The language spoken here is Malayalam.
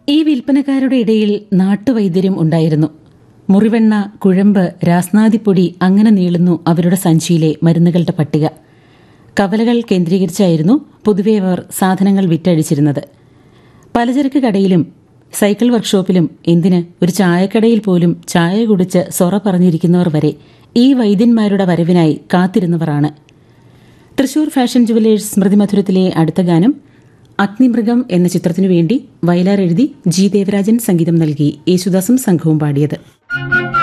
ഈ വിൽപ്പനക്കാരുടെ ഇടയിൽ നാട്ടുവൈദ്യരും ഉണ്ടായിരുന്നു മുറിവെണ്ണ കുഴമ്പ് രാസ്നാദിപ്പൊടി അങ്ങനെ നീളുന്നു അവരുടെ സഞ്ചിയിലെ മരുന്നുകളുടെ പട്ടിക കവലകൾ കേന്ദ്രീകരിച്ചായിരുന്നു പൊതുവെ അവർ സാധനങ്ങൾ വിറ്റഴിച്ചിരുന്നത് പലചരക്ക് കടയിലും സൈക്കിൾ വർക്ക്ഷോപ്പിലും എന്തിന് ഒരു ചായക്കടയിൽ പോലും ചായ കുടിച്ച് സൊറ പറഞ്ഞിരിക്കുന്നവർ വരെ ഈ വൈദ്യന്മാരുടെ വരവിനായി കാത്തിരുന്നവരാണ് തൃശൂർ ഫാഷൻ ജുവലേഴ്സ് സ്മൃതിമധുരത്തിലെ അടുത്ത ഗാനം അഗ്നിമൃഗം എന്ന ചിത്രത്തിനു വേണ്ടി വയലാർ എഴുതി ജി ദേവരാജൻ സംഗീതം നൽകി യേശുദാസും സംഘവും പാടിയത്